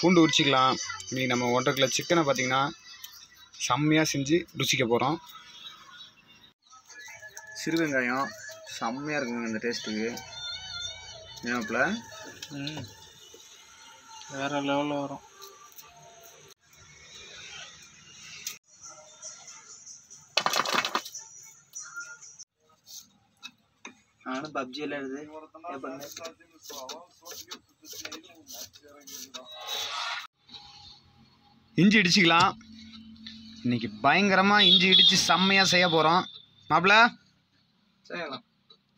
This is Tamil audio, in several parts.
பூண்டு உரிச்சிக்கலாம் இன்றைக்கி நம்ம ஒன்றரை கிலோ சிக்கனை பார்த்தீங்கன்னா செம்மையாக செஞ்சு ருசிக்க போகிறோம் சிறு வெங்காயம் செம்மையாக இருக்குங்க இந்த டேஸ்ட்டுக்கு ஏன்னாப்புல ம் வேற லெவலில் வரும் நானும் பப்ஜி எல்லாம் எழுது இஞ்சி இடிச்சிக்கலாம் இன்னைக்கு பயங்கரமாக இஞ்சி இடித்து செம்மையாக செய்ய போகிறோம் மாப்பிள்ள செய்யலாம்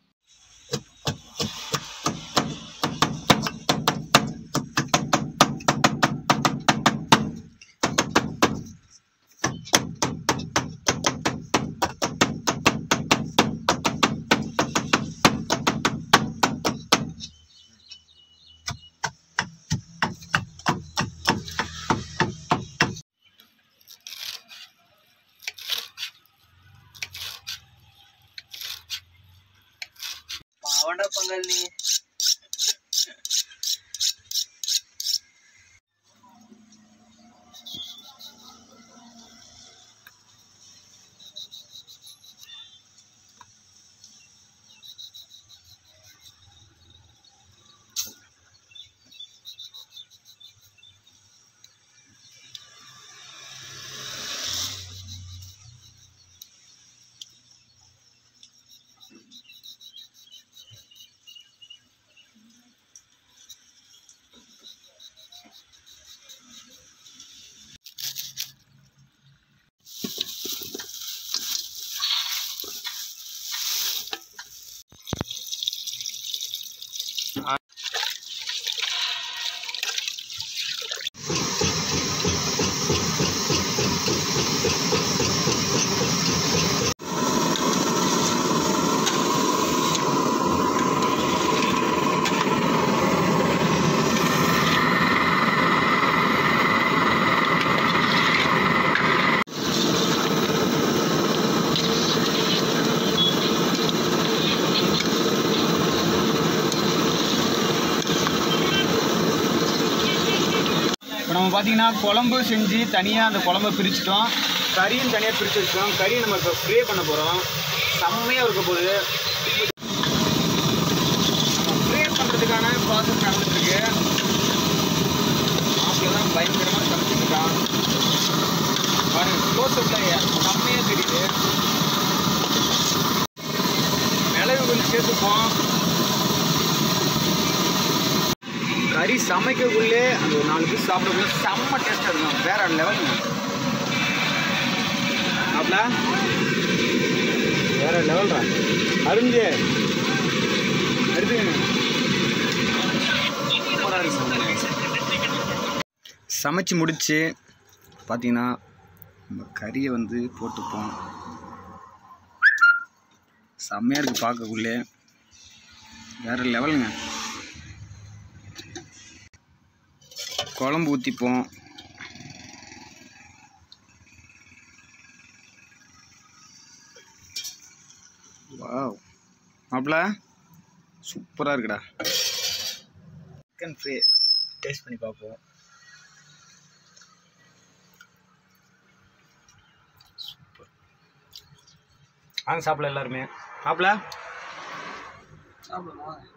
பாவண்டா பங்கல் நீ இப்போ நம்ம பார்த்தீங்கன்னா குழம்பு செஞ்சு தனியாக அந்த குழம்ப பிரிச்சுட்டோம் கறியும் தனியாக பிரித்து வச்சிட்டோம் கறியை நம்ம இப்போ ஃப்ரே பண்ண போகிறோம் செம்மையாக இருக்க போகுது ஃப்ரே பண்ணுறதுக்கான ப்ராசஸ் நடந்துட்டுருக்கு மாப்பிள்ள தான் பயங்கரமாக சமைச்சிட்டு இருக்கான் பாருங்க க்ளோஸ்அப்பில் செம்மையாக தெரியுது மிளகு கொஞ்சம் சேர்த்துப்போம் கறி சமைக்கக்குள்ளே அந்த ஒரு நாலு பீஸ் சாப்பிடக்குள்ள செம்ம டேஸ்ட்டாக இருக்கும் வேற லெவலுங்க அப்பல வேற லெவல்ரா அருந்து எடுத்துக்கங்க சூப்பராக இருக்கு சமைச்சு முடிச்சு பார்த்தீங்கன்னா நம்ம கறியை வந்து போட்டுப்போம் செம்மையாக இருக்குது பார்க்கக்குள்ளே வேற லெவலுங்க குழம்பு ஊற்றிப்போம் வாவ் மாப்பிள்ள சூப்பராக இருக்குடா சிக்கன் ஃப்ரை டேஸ்ட் பண்ணி பார்ப்போம் சூப்பர் வாங்க சாப்பிடல எல்லாருமே மாப்பிள்ள சாப்பிடுமா